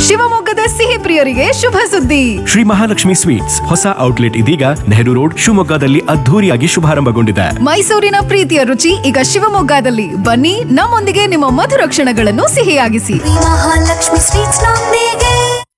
ಶಿವಮೊಗ್ಗದ ಸಿಹಿ ಪ್ರಿಯರಿಗೆ ಶುಭ ಸುದ್ದಿ ಶ್ರೀ ಮಹಾಲಕ್ಷ್ಮಿ ಸ್ವೀಟ್ಸ್ ಹೊಸ ಔಟ್ಲೆಟ್ ಇದೀಗ ನೆಹರು ರೋಡ್ ಶಿವಮೊಗ್ಗದಲ್ಲಿ ಅದ್ಧೂರಿಯಾಗಿ ಶುಭಾರಂಭಗೊಂಡಿದೆ ಮೈಸೂರಿನ ಪ್ರೀತಿಯ ರುಚಿ ಈಗ ಶಿವಮೊಗ್ಗದಲ್ಲಿ ಬನ್ನಿ ನಮ್ಮೊಂದಿಗೆ ನಿಮ್ಮ ಮಧುರ ಕ್ಷಣಗಳನ್ನು ಸಿಹಿಯಾಗಿಸಿ ಮಹಾಲಕ್ಷ್ಮಿ ಸ್ವೀಟ್ಸ್ ನೊಂದಿಗೆ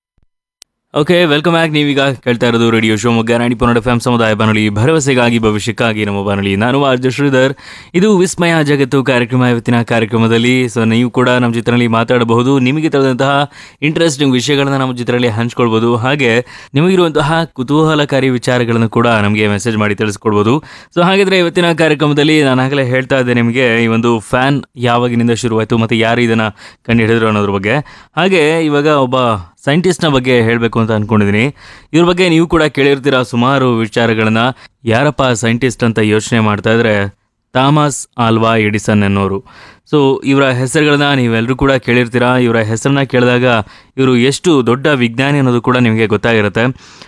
ಓಕೆ ವೆಲ್ಕಮ್ ಬ್ಯಾಕ್ ನೀವೀಗ ಕೇಳ್ತಾ ಇರೋದು ರೇಡಿಯೋ ಶಿವಮೊಗ್ಗ ನಾಡಿ ಪನ್ನಡ ಎಫ್ ಸಮುದಾಯ ಬಾನುಲಿ ಭರವಸೆಗಾಗಿ ಭವಿಷ್ಯಕ್ಕಾಗಿ ನಮ್ಮ ಬಾನುಲಿ ನಾನು ಆರ್ಜ ಶ್ರೀಧರ್ ಇದು ವಿಸ್ಮಯ ಜಗತ್ತು ಕಾರ್ಯಕ್ರಮ ಇವತ್ತಿನ ಕಾರ್ಯಕ್ರಮದಲ್ಲಿ ಸೊ ನೀವು ಕೂಡ ನಮ್ಮ ಜೊತೆಯಲ್ಲಿ ಮಾತಾಡಬಹುದು ನಿಮಗೆ ತಿಳಿದಂತಹ ಇಂಟ್ರೆಸ್ಟಿಂಗ್ ವಿಷಯಗಳನ್ನ ನಮ್ಮ ಜೊತೆಯಲ್ಲಿ ಹಂಚ್ಕೊಳ್ಬೋದು ಹಾಗೆ ನಿಮಗಿರುವಂತಹ ಕುತೂಹಲಕಾರಿ ವಿಚಾರಗಳನ್ನು ಕೂಡ ನಮಗೆ ಮೆಸೇಜ್ ಮಾಡಿ ತಿಳಿಸ್ಕೊಡ್ಬೋದು ಸೊ ಹಾಗಿದ್ರೆ ಇವತ್ತಿನ ಕಾರ್ಯಕ್ರಮದಲ್ಲಿ ನಾನು ಆಗಲೇ ಹೇಳ್ತಾ ಇದ್ದೆ ನಿಮಗೆ ಈ ಒಂದು ಫ್ಯಾನ್ ಯಾವಾಗಿನಿಂದ ಶುರುವಾಯಿತು ಮತ್ತು ಯಾರು ಇದನ್ನು ಕಂಡುಹಿಡಿದ್ರು ಅನ್ನೋದ್ರ ಬಗ್ಗೆ ಹಾಗೆ ಇವಾಗ ಒಬ್ಬ ಸೈಂಟಿಸ್ಟ್ನ ಬಗ್ಗೆ ಹೇಳಬೇಕು ಅಂತ ಅನ್ಕೊಂಡಿದ್ದೀನಿ ಇವ್ರ ಬಗ್ಗೆ ನೀವು ಕೂಡ ಕೇಳಿರ್ತೀರ ಸುಮಾರು ವಿಚಾರಗಳನ್ನ ಯಾರಪ್ಪ ಸೈಂಟಿಸ್ಟ್ ಅಂತ ಯೋಚನೆ ಮಾಡ್ತಾ ಇದ್ರೆ ಥಾಮಸ್ ಆಲ್ವಾ ಎಡಿಸನ್ ಅನ್ನೋರು ಸೊ ಇವರ ಹೆಸರುಗಳನ್ನ ನೀವೆಲ್ಲರೂ ಕೂಡ ಕೇಳಿರ್ತೀರಾ ಇವರ ಹೆಸರನ್ನ ಕೇಳಿದಾಗ ಇವರು ಎಷ್ಟು ದೊಡ್ಡ ವಿಜ್ಞಾನಿ ಅನ್ನೋದು ಕೂಡ ನಿಮಗೆ ಗೊತ್ತಾಗಿರುತ್ತೆ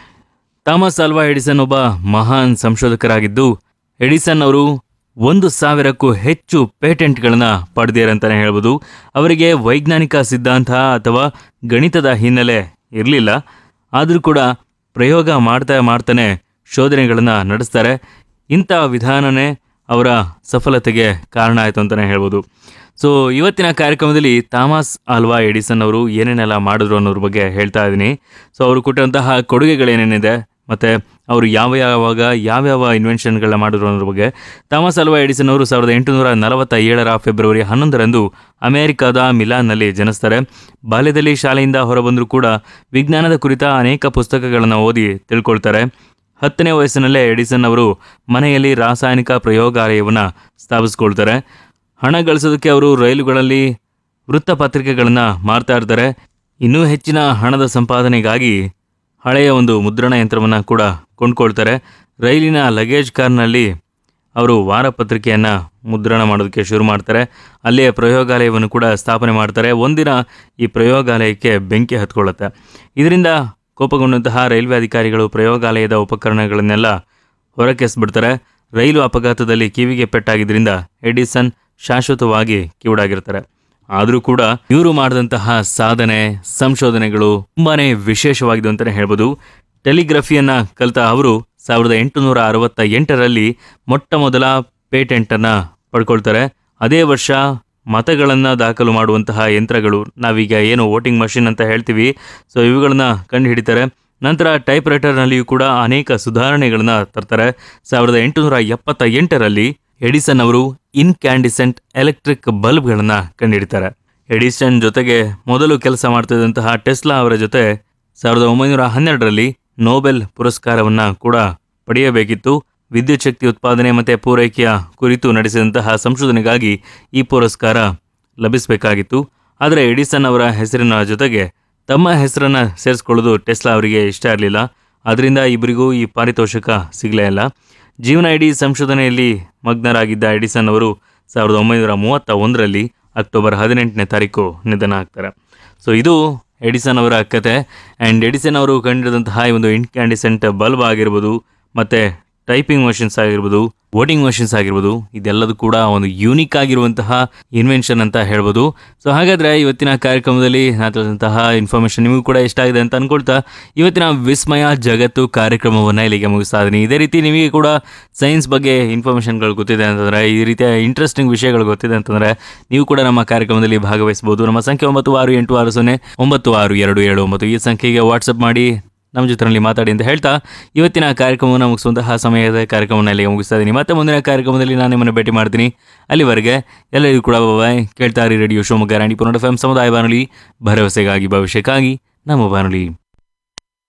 ಥಾಮಸ್ ಆಲ್ವಾ ಎಡಿಸನ್ ಒಬ್ಬ ಮಹಾನ್ ಸಂಶೋಧಕರಾಗಿದ್ದು ಎಡಿಸನ್ ಅವರು ಒಂದು ಸಾವಿರಕ್ಕೂ ಹೆಚ್ಚು ಪೇಟೆಂಟ್ಗಳನ್ನ ಪಡೆದಿರಂತಾನೆ ಹೇಳ್ಬೋದು ಅವರಿಗೆ ವೈಜ್ಞಾನಿಕ ಸಿದ್ಧಾಂತ ಅಥವಾ ಗಣಿತದ ಹಿನ್ನೆಲೆ ಇರಲಿಲ್ಲ ಆದರೂ ಕೂಡ ಪ್ರಯೋಗ ಮಾಡ್ತಾ ಮಾಡ್ತಾನೆ ಶೋಧನೆಗಳನ್ನು ನಡೆಸ್ತಾರೆ ಇಂಥ ವಿಧಾನನೇ ಅವರ ಸಫಲತೆಗೆ ಕಾರಣ ಆಯಿತು ಅಂತಲೇ ಹೇಳ್ಬೋದು ಸೊ ಇವತ್ತಿನ ಕಾರ್ಯಕ್ರಮದಲ್ಲಿ ಥಾಮಸ್ ಆಲ್ವಾ ಎಡಿಸನ್ ಅವರು ಏನೇನೆಲ್ಲ ಮಾಡಿದ್ರು ಅನ್ನೋದ್ರ ಬಗ್ಗೆ ಹೇಳ್ತಾ ಇದ್ದೀನಿ ಸೊ ಅವರು ಕೊಟ್ಟಂತಹ ಕೊಡುಗೆಗಳೇನೇನಿದೆ ಮತ್ತು ಅವರು ಯಾವ ಯಾವಾಗ ಯಾವ್ಯಾವ ಇನ್ವೆನ್ಷನ್ಗಳನ್ನ ಮಾಡಿದ್ರು ಅನ್ನೋದ್ರ ಬಗ್ಗೆ ಥಾಮಸ್ ಆಲ್ವಾ ಎಡಿಸನ್ ಅವರು ಸಾವಿರದ ಎಂಟುನೂರ ನಲವತ್ತ ಏಳರ ಫೆಬ್ರವರಿ ಹನ್ನೊಂದರಂದು ಅಮೆರಿಕದ ಮಿಲಾನ್ನಲ್ಲಿ ಜನಿಸ್ತಾರೆ ಬಾಲ್ಯದಲ್ಲಿ ಶಾಲೆಯಿಂದ ಹೊರಬಂದರೂ ಕೂಡ ವಿಜ್ಞಾನದ ಕುರಿತ ಅನೇಕ ಪುಸ್ತಕಗಳನ್ನು ಓದಿ ತಿಳ್ಕೊಳ್ತಾರೆ ಹತ್ತನೇ ವಯಸ್ಸಿನಲ್ಲೇ ಎಡಿಸನ್ ಅವರು ಮನೆಯಲ್ಲಿ ರಾಸಾಯನಿಕ ಪ್ರಯೋಗಾಲಯವನ್ನು ಸ್ಥಾಪಿಸ್ಕೊಳ್ತಾರೆ ಹಣ ಗಳಿಸೋದಕ್ಕೆ ಅವರು ರೈಲುಗಳಲ್ಲಿ ವೃತ್ತಪತ್ರಿಕೆಗಳನ್ನು ಮಾರ್ತಾ ಇರ್ತಾರೆ ಇನ್ನೂ ಹೆಚ್ಚಿನ ಹಣದ ಸಂಪಾದನೆಗಾಗಿ ಹಳೆಯ ಒಂದು ಮುದ್ರಣ ಯಂತ್ರವನ್ನು ಕೂಡ ಕೊಂಡ್ಕೊಳ್ತಾರೆ ರೈಲಿನ ಲಗೇಜ್ ಕಾರ್ನಲ್ಲಿ ಅವರು ವಾರಪತ್ರಿಕೆಯನ್ನು ಮುದ್ರಣ ಮಾಡೋದಕ್ಕೆ ಶುರು ಮಾಡ್ತಾರೆ ಅಲ್ಲಿಯೇ ಪ್ರಯೋಗಾಲಯವನ್ನು ಕೂಡ ಸ್ಥಾಪನೆ ಮಾಡ್ತಾರೆ ಒಂದಿನ ಈ ಪ್ರಯೋಗಾಲಯಕ್ಕೆ ಬೆಂಕಿ ಹತ್ಕೊಳ್ಳುತ್ತೆ ಇದರಿಂದ ಕೋಪಗೊಂಡಂತಹ ರೈಲ್ವೆ ಅಧಿಕಾರಿಗಳು ಪ್ರಯೋಗಾಲಯದ ಉಪಕರಣಗಳನ್ನೆಲ್ಲ ಹೊರಕೆಸ್ಬಿಡ್ತಾರೆ ರೈಲು ಅಪಘಾತದಲ್ಲಿ ಕಿವಿಗೆ ಪೆಟ್ಟಾಗಿದ್ದರಿಂದ ಎಡಿಸನ್ ಶಾಶ್ವತವಾಗಿ ಕಿವುಡಾಗಿರ್ತಾರೆ ಆದರೂ ಕೂಡ ಇವರು ಮಾಡಿದಂತಹ ಸಾಧನೆ ಸಂಶೋಧನೆಗಳು ತುಂಬಾನೇ ವಿಶೇಷವಾಗಿದೆ ಅಂತಲೇ ಹೇಳ್ಬೋದು ಟೆಲಿಗ್ರಫಿಯನ್ನ ಕಲಿತ ಅವರು ಸಾವಿರದ ಎಂಟುನೂರ ಅರವತ್ತ ಎಂಟರಲ್ಲಿ ಮೊಟ್ಟ ಮೊದಲ ಪೇಟೆಂಟನ್ನು ಪಡ್ಕೊಳ್ತಾರೆ ಅದೇ ವರ್ಷ ಮತಗಳನ್ನು ದಾಖಲು ಮಾಡುವಂತಹ ಯಂತ್ರಗಳು ನಾವೀಗ ಏನು ವೋಟಿಂಗ್ ಮಷಿನ್ ಅಂತ ಹೇಳ್ತೀವಿ ಸೊ ಇವುಗಳನ್ನ ಕಂಡು ಹಿಡಿತಾರೆ ನಂತರ ಟೈಪ್ ರೈಟರ್ನಲ್ಲಿಯೂ ಕೂಡ ಅನೇಕ ಸುಧಾರಣೆಗಳನ್ನ ತರ್ತಾರೆ ಸಾವಿರದ ಎಂಟುನೂರ ಎಪ್ಪತ್ತ ಎಂಟರಲ್ಲಿ ಎಡಿಸನ್ ಅವರು ಇನ್ಕ್ಯಾಂಡಿಸೆಂಟ್ ಎಲೆಕ್ಟ್ರಿಕ್ ಬಲ್ಬ್ಗಳನ್ನು ಕಂಡುಹಿಡಿತಾರೆ ಎಡಿಸನ್ ಜೊತೆಗೆ ಮೊದಲು ಕೆಲಸ ಮಾಡ್ತಿದ್ದಂತಹ ಟೆಸ್ಲಾ ಅವರ ಜೊತೆ ಸಾವಿರದ ಒಂಬೈನೂರ ಹನ್ನೆರಡರಲ್ಲಿ ನೋಬೆಲ್ ಪುರಸ್ಕಾರವನ್ನು ಕೂಡ ಪಡೆಯಬೇಕಿತ್ತು ವಿದ್ಯುತ್ ಶಕ್ತಿ ಉತ್ಪಾದನೆ ಮತ್ತು ಪೂರೈಕೆಯ ಕುರಿತು ನಡೆಸಿದಂತಹ ಸಂಶೋಧನೆಗಾಗಿ ಈ ಪುರಸ್ಕಾರ ಲಭಿಸಬೇಕಾಗಿತ್ತು ಆದರೆ ಎಡಿಸನ್ ಅವರ ಹೆಸರಿನ ಜೊತೆಗೆ ತಮ್ಮ ಹೆಸರನ್ನ ಸೇರಿಸ್ಕೊಳ್ಳೋದು ಟೆಸ್ಲಾ ಅವರಿಗೆ ಇಷ್ಟ ಇರಲಿಲ್ಲ ಅದರಿಂದ ಇಬ್ಬರಿಗೂ ಈ ಪಾರಿತೋಷಕ ಸಿಗಲೇ ಇಲ್ಲ ಜೀವನ ಇಡೀ ಸಂಶೋಧನೆಯಲ್ಲಿ ಮಗ್ನರಾಗಿದ್ದ ಎಡಿಸನ್ ಅವರು ಸಾವಿರದ ಒಂಬೈನೂರ ಮೂವತ್ತ ಒಂದರಲ್ಲಿ ಅಕ್ಟೋಬರ್ ಹದಿನೆಂಟನೇ ತಾರೀಕು ನಿಧನ ಆಗ್ತಾರೆ ಸೊ ಇದು ಎಡಿಸನ್ ಅವರ ಕತೆ ಆ್ಯಂಡ್ ಎಡಿಸನ್ ಅವರು ಕಂಡಿಡಿದಂತಹ ಈ ಒಂದು ಇನ್ಕ್ಯಾಂಡಿಸೆಂಟ್ ಬಲ್ಬ್ ಆಗಿರ್ಬೋದು ಮತ್ತು ಟೈಪಿಂಗ್ ಮಷಿನ್ಸ್ ಆಗಿರ್ಬೋದು ವೋಟಿಂಗ್ ಮಷಿನ್ಸ್ ಆಗಿರ್ಬೋದು ಇದೆಲ್ಲದೂ ಕೂಡ ಒಂದು ಯೂನಿಕ್ ಆಗಿರುವಂತಹ ಇನ್ವೆನ್ಷನ್ ಅಂತ ಹೇಳ್ಬೋದು ಸೊ ಹಾಗಾದರೆ ಇವತ್ತಿನ ಕಾರ್ಯಕ್ರಮದಲ್ಲಿ ನಾನು ತಿಳಿದಂತಹ ಇನ್ಫಾರ್ಮೇಷನ್ ನಿಮಗೂ ಕೂಡ ಇಷ್ಟ ಆಗಿದೆ ಅಂತ ಅನ್ಕೊಳ್ತಾ ಇವತ್ತಿನ ವಿಸ್ಮಯ ಜಗತ್ತು ಕಾರ್ಯಕ್ರಮವನ್ನು ಇಲ್ಲಿಗೆ ಮುಗಿಸ್ತಾ ಇದ್ದೀನಿ ಇದೇ ರೀತಿ ನಿಮಗೆ ಕೂಡ ಸೈನ್ಸ್ ಬಗ್ಗೆ ಇನ್ಫಾರ್ಮೇಷನ್ಗಳು ಗೊತ್ತಿದೆ ಅಂತಂದರೆ ಈ ರೀತಿಯ ಇಂಟ್ರೆಸ್ಟಿಂಗ್ ವಿಷಯಗಳು ಗೊತ್ತಿದೆ ಅಂತಂದರೆ ನೀವು ಕೂಡ ನಮ್ಮ ಕಾರ್ಯಕ್ರಮದಲ್ಲಿ ಭಾಗವಹಿಸಬಹುದು ನಮ್ಮ ಸಂಖ್ಯೆ ಒಂಬತ್ತು ಆರು ಎಂಟು ಆರು ಸೊನ್ನೆ ಒಂಬತ್ತು ಆರು ಎರಡು ಏಳು ಒಂಬತ್ತು ಈ ಸಂಖ್ಯೆಗೆ ವಾಟ್ಸಪ್ ಮಾಡಿ ನಮ್ಮ ಜೊತೆಯಲ್ಲಿ ಮಾತಾಡಿ ಅಂತ ಹೇಳ್ತಾ ಇವತ್ತಿನ ಕಾರ್ಯಕ್ರಮವನ್ನು ಮುಗಿಸುವಂತಹ ಸಮಯದ ಕಾರ್ಯಕ್ರಮವನ್ನು ಇಲ್ಲಿಗೆ ಮುಗಿಸ್ತಾ ಇದ್ದೀನಿ ಮತ್ತೆ ಮುಂದಿನ ಕಾರ್ಯಕ್ರಮದಲ್ಲಿ ನಾನು ನಿಮ್ಮನ್ನು ಭೇಟಿ ಮಾಡ್ತೀನಿ ಅಲ್ಲಿವರೆಗೆ ಎಲ್ಲರಿಗೂ ಕೂಡ ಬಾಯ್ ಕೇಳ್ತಾ ಇರಿ ರೇಡಿಯೋ ಶಿವಮೊಗ್ಗ ರಾಣಿ ಪುನಡ ಎಫ್ ಸಮುದಾಯ ಬಾನುಲಿ ಭರವಸೆಗಾಗಿ ಭವಿಷ್ಯಕ್ಕಾಗಿ ನಮ್ಮ ಬಾನುಲಿ